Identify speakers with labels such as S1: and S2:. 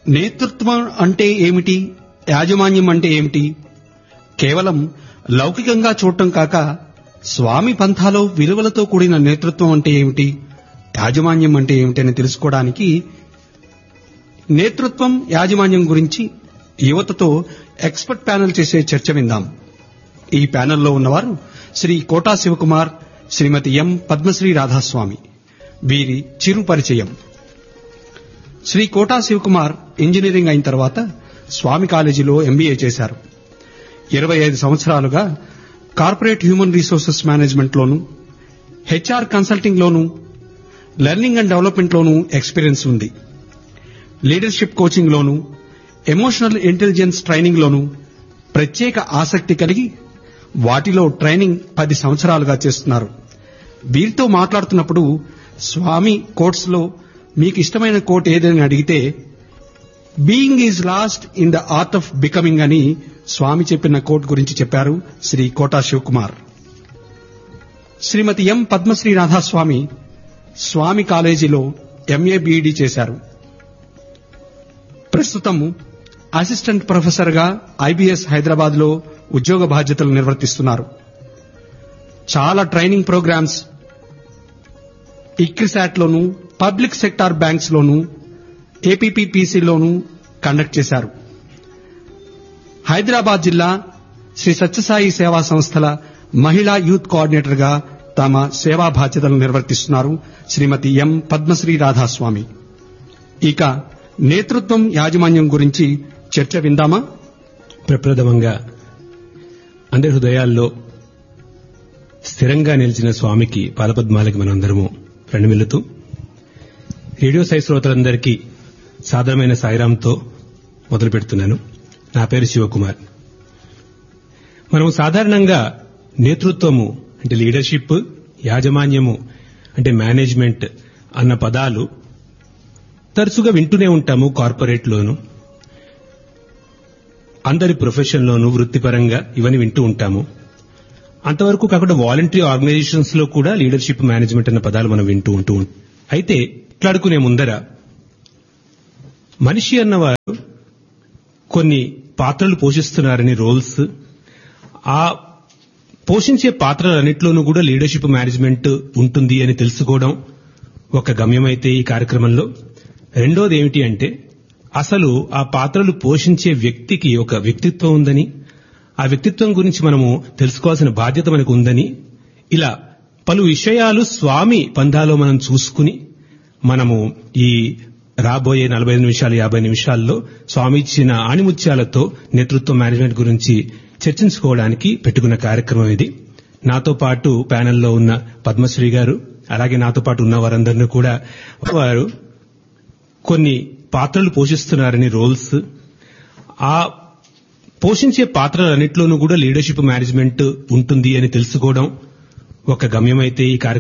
S1: నేతృత్వం అంటే ఏమిటి యాజమాన్యం అంటే ఏమిటి కేవలం లౌకికంగా చూడటం కాక స్వామి పంథాలో విలువలతో కూడిన నేతృత్వం అంటే ఏమిటి యాజమాన్యం అంటే ఏమిటి అని తెలుసుకోవడానికి నేతృత్వం యాజమాన్యం గురించి యువతతో ఎక్స్పర్ట్ ప్యానెల్ చేసే చర్చ విందాం ఈ ప్యానెల్లో ఉన్నవారు శ్రీ కోటా శివకుమార్ శ్రీమతి ఎం పద్మశ్రీ రాధాస్వామి వీరి చిరు పరిచయం శ్రీ కోటా శివకుమార్ ఇంజనీరింగ్ అయిన తర్వాత స్వామి కాలేజీలో ఎంబీఏ చేశారు ఇరవై ఐదు సంవత్సరాలుగా కార్పొరేట్ హ్యూమన్ రిసోర్సెస్ మేనేజ్మెంట్ లోను హెచ్ఆర్ కన్సల్టింగ్ లోను లెర్నింగ్ అండ్ డెవలప్మెంట్ లోను ఎక్స్పీరియన్స్ ఉంది లీడర్షిప్ కోచింగ్ లోను ఎమోషనల్ ఇంటెలిజెన్స్ ట్రైనింగ్ లోను ప్రత్యేక ఆసక్తి కలిగి వాటిలో ట్రైనింగ్ పది సంవత్సరాలుగా చేస్తున్నారు వీరితో మాట్లాడుతున్నప్పుడు స్వామి కోట్స్ లో మీకు ఇష్టమైన కోట్ ఏదని అడిగితే being is lost in the art of becoming అని స్వామి చెప్పిన కోట్ గురించి చెప్పారు శ్రీ కోటా శివకుమార్ శ్రీమతి ఎం పద్మశ్రీ రాధాస్వామి స్వామి కాలేజీలో ఎంఏ బీఈడీ చేశారు ప్రస్తుతం అసిస్టెంట్ ప్రొఫెసర్ గా ఐబీఎస్ హైదరాబాద్ లో ఉద్యోగ బాధ్యతలు నిర్వర్తిస్తున్నారు చాలా ట్రైనింగ్ ప్రోగ్రామ్స్ ఇక్రిసాట్ లోను పబ్లిక్ సెక్టార్ బ్యాంక్స్ లోను ఏపీపీపీసీలోను కండక్ట్ చేశారు హైదరాబాద్ జిల్లా శ్రీ సత్యసాయి సేవా సంస్థల మహిళా యూత్ కోఆర్డినేటర్ గా తమ సేవా బాధ్యతలు నిర్వర్తిస్తున్నారు శ్రీమతి ఎం పద్మశ్రీ రాధాస్వామి ఇక నేతృత్వం యాజమాన్యం గురించి చర్చ విందామా
S2: ప్రప్రథమంగా అందరి హృదయాల్లో స్థిరంగా నిలిచిన స్వామికి పాదపద్మాలకి మనందరము ప్రణమిల్లుతూ రేడియో సాయి శ్రోతలందరికీ సాధారణమైన సాయిరాంతో మొదలు పెడుతున్నాను నా పేరు శివకుమార్ మనం సాధారణంగా నేతృత్వము అంటే లీడర్షిప్ యాజమాన్యము అంటే మేనేజ్మెంట్ అన్న పదాలు తరచుగా వింటూనే ఉంటాము కార్పొరేట్లోను అందరి ప్రొఫెషన్లోను వృత్తిపరంగా ఇవన్నీ వింటూ ఉంటాము అంతవరకు కాకుండా వాలంటరీ ఆర్గనైజేషన్స్ లో కూడా లీడర్షిప్ మేనేజ్మెంట్ అన్న పదాలు మనం వింటూ ఉంటూ ఉంటాం. అయితే ఇట్లాడుకునే ముందర మనిషి అన్నవారు కొన్ని పాత్రలు పోషిస్తున్నారని రోల్స్ ఆ పోషించే పాత్రలన్నింటిలోనూ కూడా లీడర్షిప్ మేనేజ్మెంట్ ఉంటుంది అని తెలుసుకోవడం ఒక గమ్యమైతే ఈ కార్యక్రమంలో రెండోది ఏమిటి అంటే అసలు ఆ పాత్రలు పోషించే వ్యక్తికి ఒక వ్యక్తిత్వం ఉందని ఆ వ్యక్తిత్వం గురించి మనము తెలుసుకోవాల్సిన బాధ్యత మనకు ఉందని ఇలా పలు విషయాలు స్వామి పందాలో మనం చూసుకుని మనము ఈ రాబోయే నలభై నిమిషాలు యాభై నిమిషాల్లో స్వామి ఇచ్చిన ఆణిముత్యాలతో నేతృత్వ మేనేజ్మెంట్ గురించి చర్చించుకోవడానికి పెట్టుకున్న కార్యక్రమం ఇది నాతో పాటు ప్యానెల్లో ఉన్న పద్మశ్రీ గారు అలాగే నాతో పాటు ఉన్న వారందరినీ కూడా వారు కొన్ని పాత్రలు పోషిస్తున్నారని రోల్స్ ఆ పోషించే పాత్రలన్నింటిలోనూ కూడా లీడర్షిప్ మేనేజ్మెంట్ ఉంటుంది అని తెలుసుకోవడం ఒక గమ్యమైతే ఈ కార్యక్రమం